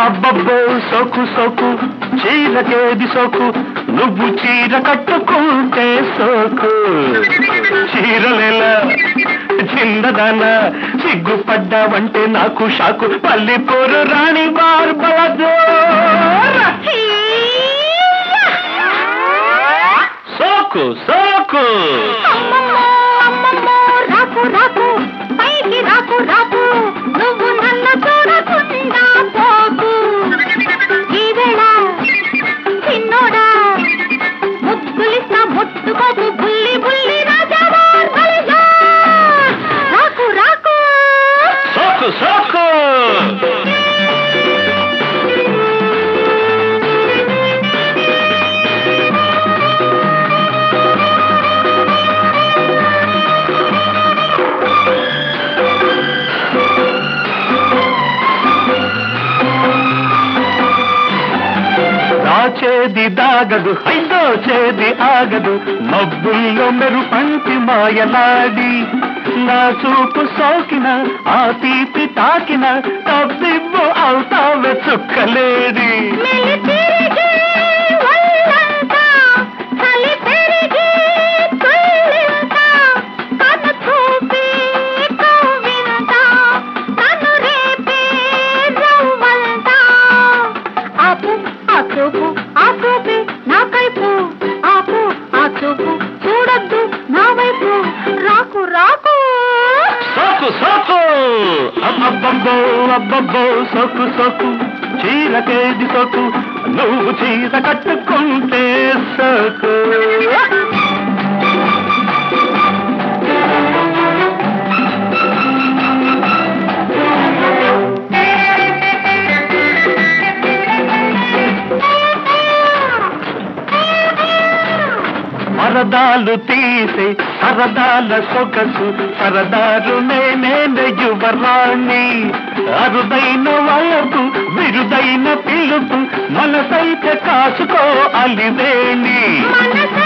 అబ్బబ్బో సోకు సోకు చీరకేది సోకు నువ్వు చీర కట్టుకుంటే సోకు చీరలేలా చిన్నదాన సిగ్గుపడ్డావంటే నాకు షాకు పల్లిపోరు రాణి బార్బలదో సోకు సోకు అమ్మమ్మో, అమ్మమ్మో, రాకు రాకు పైకి రాకు రాకు నువ్వు నన్ను చూడకుండా పోకు ఈ వేళ చిన్నోడా ముద్దులిస్తా ముట్టుకోకు బుల్లి బుల్లి రాజావా బలిజా. రాకు రాకు సోకు సోకు దాచేది దాగదు హైదోచేది ఆగదు మబ్బుల్లో మెరుపంటి మాయలాడి నా చూపు సోకిన ఆ తీపి తాకిన తబ్బిబ్బు అవుతావే చుక్కలేడి మెలి తిరిగి ఒళ్ళంతా, చలి పెరిగి తుళ్ళింత, కను చూపి కవ్వింత, కను రేపి రవ్వంత. ఆపు ఆ చూపు ఆ చూపి నా కైపు ఆపు ఆ చూపు చూడొద్దు నా వైపు రాకు రాకు సోకు సోకు అబ్బబ్బో అబ్బబ్బో సోకు సోకు చీరకేది సోకు నువ్వు చీర కట్టుకుంటే సోకు మరదాలు తీసే సరదాల సొగసు సరదాలు నేనే యువరాణి అరుదైన వయసు విరుదైన పిలుపు మనసైతే కాసుకో అలివేణి మనసే